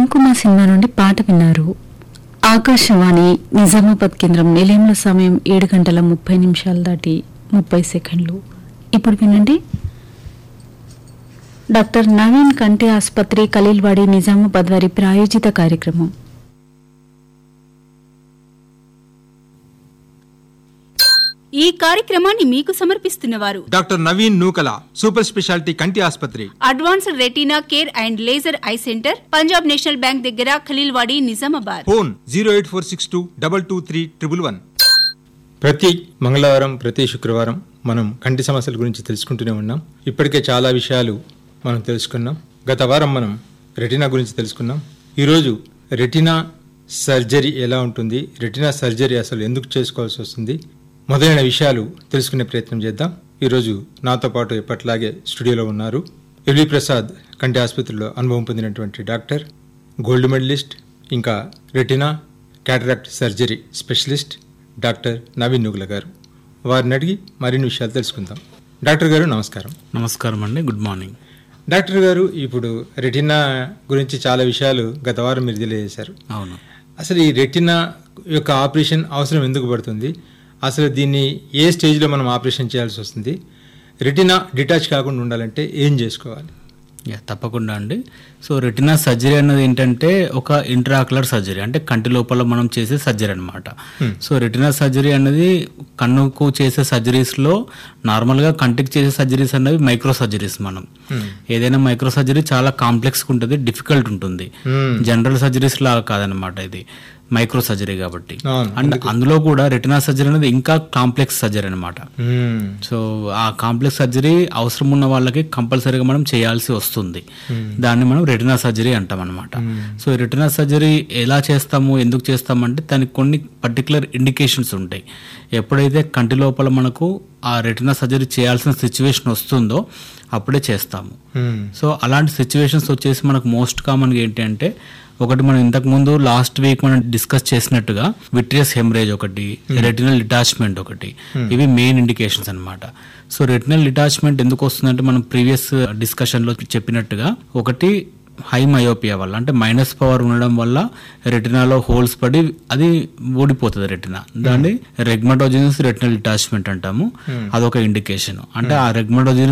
కుంకుమ సినిమా నుండి పాట విన్నారు ఆకాశవాణి నిజామాబాద్ కేంద్రం నిలయంలో సమయం ఏడు గంటల ముప్పై నిమిషాలు దాటి ముప్పై సెకండ్లు ఇప్పుడు వినండి డాక్టర్ నవీన్ కంటి ఆసుపత్రి ఖలీల్వాడి నిజామాబాద్ వారి ప్రాయోజిత కార్యక్రమం ఈ కార్యక్రమాన్ని మీకు సమర్పిస్తున్నవారు doctor Naveen Nukala super speciality కంటి ఆసుపత్రి advanced retina care and laser eye centre Punjab national bank దగ్గర Khaleelwadi Nizamabad phone zero eight four six two double two three triple one ప్రతి మంగళవారం ప్రతి శుక్రవారం మనం కంటి సమస్యల గురించి తెలుసుకుంటూనే ఉన్నాం ఇప్పటికే చాలా విషయాలు మనం తెలుసుకున్నాం గత వారం మనం రెటినా గురించి తెలుసుకున్నాం ఈరోజు రెటినా సర్జరీ ఎలా ఉంటుంది రెటినా సర్జరీ అసలు ఎందుకు చేసుకోవాల్సి వస్తుంది మొదలైన విషయాలు తెలుసుకునే ప్రయత్నం చేద్దాం ఈరోజు నాతో పాటు ఎప్పట్లాగే స్టూడియోలో ఉన్నారు ఎల్వి ప్రసాద్ కంటి ఆసుపత్రిలో అనుభవం పొందినటువంటి డాక్టర్ గోల్డ్ మెడలిస్ట్ ఇంకా retina cataract surgery specialist doctor Naveen Nugula garu వారిని అడిగి మరిన్ని విషయాలు తెలుసుకుందాం డాక్టర్ గారు నమస్కారం నమస్కారం అండి గుడ్ మార్నింగ్ డాక్టర్ గారు ఇప్పుడు రెటినా గురించి చాలా విషయాలు గత వారం మీరు తెలియజేశారు అవును అసలు ఈ రెటినా యొక్క ఆపరేషన్ అవసరం ఎందుకు పడుతుంది అసలు దీన్ని ఏ స్టేజ్లో మనం ఆపరేషన్ చేయాల్సి వస్తుంది రెటినా డిటాచ్ కాకుండా ఉండాలంటే ఏం చేసుకోవాలి యా తప్పకుండా అండి సో రెటినా సర్జరీ అనేది ఏంటంటే ఒక ఇంట్రాక్యులర్ సర్జరీ అంటే కంటి లోపల మనం చేసే సర్జరీ అనమాట సో రెటినా సర్జరీ అనేది కన్నుకు చేసే సర్జరీస్లో నార్మల్గా కంటికి చేసే సర్జరీస్ అనేవి మైక్రో సర్జరీస్ మనం ఏదైనా మైక్రో సర్జరీ చాలా కాంప్లెక్స్ ఉంటుంది డిఫికల్ట్ ఉంటుంది జనరల్ సర్జరీస్ లాగా కాదనమాట ఇది మైక్రో సర్జరీ కాబట్టి అవును, అండ్ అందులో కూడా రెటినా సర్జరీ అనేది ఇంకా కాంప్లెక్స్ సర్జరీ అనమాట మ్మ్. సో ఆ కాంప్లెక్స్ సర్జరీ అవసరం ఉన్న వాళ్ళకి కంపల్సరీగా మనం చేయాల్సి వస్తుంది దాన్ని మనం రెటినా సర్జరీ అంటాం అనమాట సో ఈ రెటినా సర్జరీ ఎలా చేస్తాము ఎందుకు చేస్తామంటే దానికి కొన్ని పర్టికులర్ ఇండికేషన్స్ ఉంటాయి ఎప్పుడైతే కంటి లోపల మనకు ఆ రెటినా సర్జరీ చేయాల్సిన సిచ్యువేషన్ వస్తుందో అప్పుడే చేస్తాము మ్మ్. సో అలాంటి సిచ్యువేషన్స్ వచ్చేసి మనకు మోస్ట్ కామన్గా ఏంటి అంటే ఒకటి మనం ఇంతకు ముందు లాస్ట్ వీక్ మనం డిస్కస్ చేసినట్టుగా విట్రియస్ హెమరేజ్ ఒకటి రెటినల్ డిటాచ్మెంట్ ఒకటి ఇవి మెయిన్ ఇండికేషన్స్ అన్నమాట సో రెటినల్ డిటాచ్మెంట్ ఎందుకు వస్తుందంటే మనం ప్రీవియస్ డిస్కషన్ లో చెప్పినట్టుగా ఒకటి హై మయోపియా వల్ల అంటే మైనస్ పవర్ ఉండడం వల్ల రెటినాలో హోల్స్ పడి అది ఊడిపోతుంది రెటినా దాన్ని రెగ్మటోజినస్ రెటినల్ డిటాచ్మెంట్ అంటాము అదొక ఇండికేషన్ అంటే ఆ రెగ్మటోజినస్